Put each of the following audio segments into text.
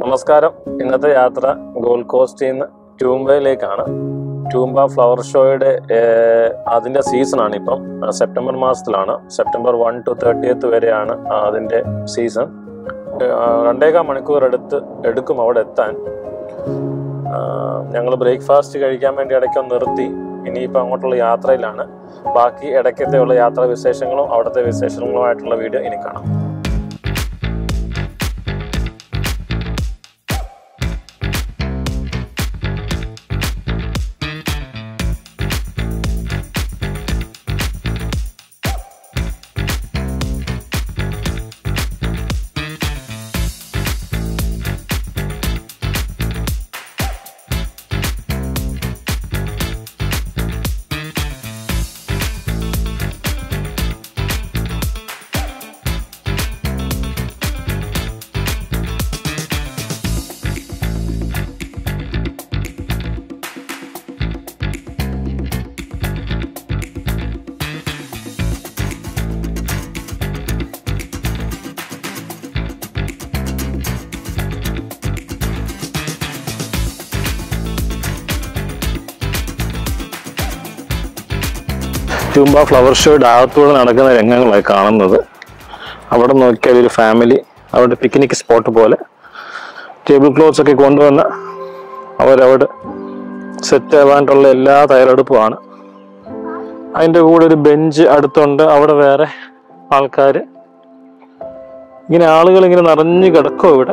നമസ്കാരം ഇന്നത്തെ യാത്ര ഗോൾഡ് കോസ്റ്റിൽ നിന്ന് ട്യൂംബയിലേക്കാണ് ട്യൂംബ ഫ്ലവർ ഷോയുടെ ഏഹ്, അതിന്റെ സീസണാണ് ഇപ്പം ആ, സെപ്റ്റംബർ മാസത്തിലാണ് സെപ്റ്റംബർ വൺ ടു തേർട്ടിയത്ത് വരെയാണ് ആ, അതിന്റെ സീസൺ രണ്ടേകാൽ മണിക്കൂർ എടുത്ത് എടുക്കും അവിടെ എത്താൻ ഞങ്ങൾ ബ്രേക്ക്ഫാസ്റ്റ് കഴിക്കാൻ വേണ്ടി ഇടയ്ക്കൊന്ന് നിർത്തി ഇനിയിപ്പോൾ അങ്ങോട്ടുള്ള യാത്രയിലാണ് ബാക്കി ഇടയ്ക്കത്തെയുള്ള യാത്രാ വിശേഷങ്ങളും അവിടുത്തെ വിശേഷങ്ങളുമായിട്ടുള്ള വീഡിയോ ഇനി കാണാം ട്യൂംബ ഫ്ലവർ ഷോയുടെ അകത്തൂടെ നടക്കുന്ന രംഗങ്ങളായി കാണുന്നത് അവിടെ നോക്കിയാൽ ഒരു ഫാമിലി അവിടെ പിക്നിക് സ്പോട്ട് പോലെ ടേബിൾ ക്ലോത്ത്സ് ഒക്കെ കൊണ്ടുവന്ന് അവരവിടെ സെറ്റ് ആവാനുള്ള എല്ലാ തയ്യാറെടുപ്പുമാണ് അതിൻ്റെ കൂടെ ഒരു ബെഞ്ച് അടുത്തുണ്ട് അവിടെ വേറെ ആൾക്കാർ ഇങ്ങനെ ആളുകൾ ഇങ്ങനെ നിറഞ്ഞു കിടക്കും ഇവിടെ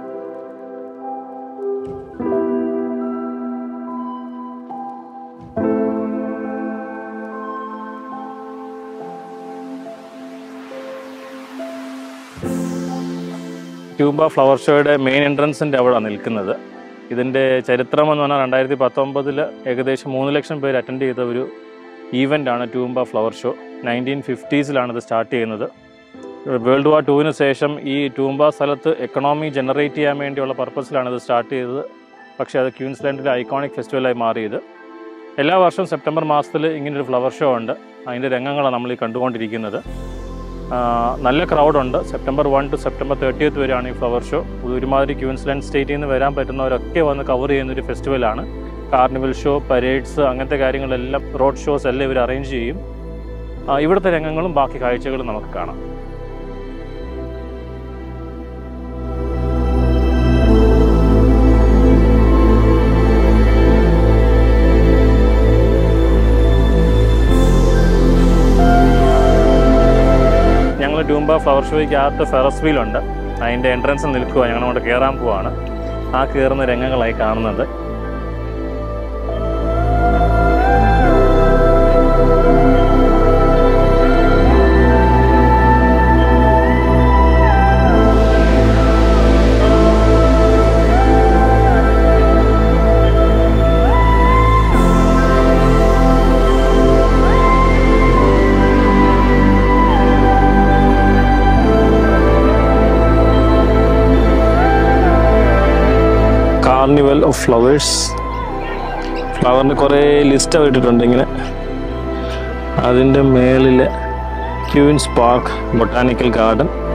ട്യൂബ ഫ്ലവർ ഷോയുടെ മെയിൻ എൻട്രൻസിൻ്റെ അവിടെ നിൽക്കുന്നത് ഇതിൻ്റെ ചരിത്രം എന്ന് പറഞ്ഞാൽ രണ്ടായിരത്തി പത്തൊമ്പതിൽ ഏകദേശം മൂന്ന് ലക്ഷം പേര് അറ്റൻഡ് ചെയ്ത ഒരു ഈവൻ്റ് ആണ് ട്യൂബ ഫ്ലവർ ഷോ നയൻറ്റീൻ ഫിഫ്റ്റീസിലാണ് ഇത് സ്റ്റാർട്ട് ചെയ്യുന്നത് വേൾഡ് വാർ ടൂവിന് ശേഷം ഈ ട്യൂംബ സ്ഥലത്ത് എക്കണോമി ജനറേറ്റ് ചെയ്യാൻ വേണ്ടിയുള്ള പർപ്പസിലാണ് ഇത് സ്റ്റാർട്ട് ചെയ്തത് പക്ഷേ അത് ക്യൂൻസ്ലാൻഡിലെ ഐക്കോണിക് ഫെസ്റ്റിവലായി മാറിയത് എല്ലാ വർഷവും സെപ്റ്റംബർ മാസത്തിൽ ഇങ്ങനൊരു ഫ്ലവർ ഷോ ഉണ്ട് അതിൻ്റെ രംഗങ്ങളാണ് നമ്മൾ ഈ കണ്ടുകൊണ്ടിരിക്കുന്നത് ആ, നല്ല ക്രൗഡുണ്ട് September one to September thirtieth വരെയാണ് ഈ ഫ്ലവർ ഷോ ഒരുമാതിരി ക്യൂൻസ്ലാൻഡ് സ്റ്റേറ്റിൽ നിന്ന് വരാൻ പറ്റുന്നവരൊക്കെ വന്ന് കവർ ചെയ്യുന്ന ഒരു ഫെസ്റ്റിവലാണ് കാർണിവൽ ഷോ പരേഡ്സ് അങ്ങനത്തെ കാര്യങ്ങളെല്ലാം റോഡ് ഷോസ് എല്ലാം ഇവർ അറേഞ്ച് ചെയ്യും ആ, ഇവിടുത്തെ രംഗങ്ങളും ബാക്കി കാഴ്ചകളും നമുക്ക് കാണാം ഞങ്ങൾ ഡൂംബ ഫ്ലവർ ഷോയ്ക്കകത്ത് ഫെറസ് വീലുണ്ട് അതിൻ്റെ എൻട്രൻസ് നിൽക്കുക ഞങ്ങൾ അങ്ങോട്ട് കയറാൻ പോവാണ് ആ കയറുന്ന രംഗങ്ങളായി കാണുന്നത് കാർണിവൽ ഓഫ് ഫ്ലവേഴ്സ് ഫ്ലവറിന് കുറേ ലിസ്റ്റ് ഇട്ടിട്ടുണ്ട് ഇങ്ങനെ അതിൻ്റെ മേളിൽ ക്യൂൻസ് പാർക്ക് ബൊട്ടാനിക്കൽ ഗാർഡൻ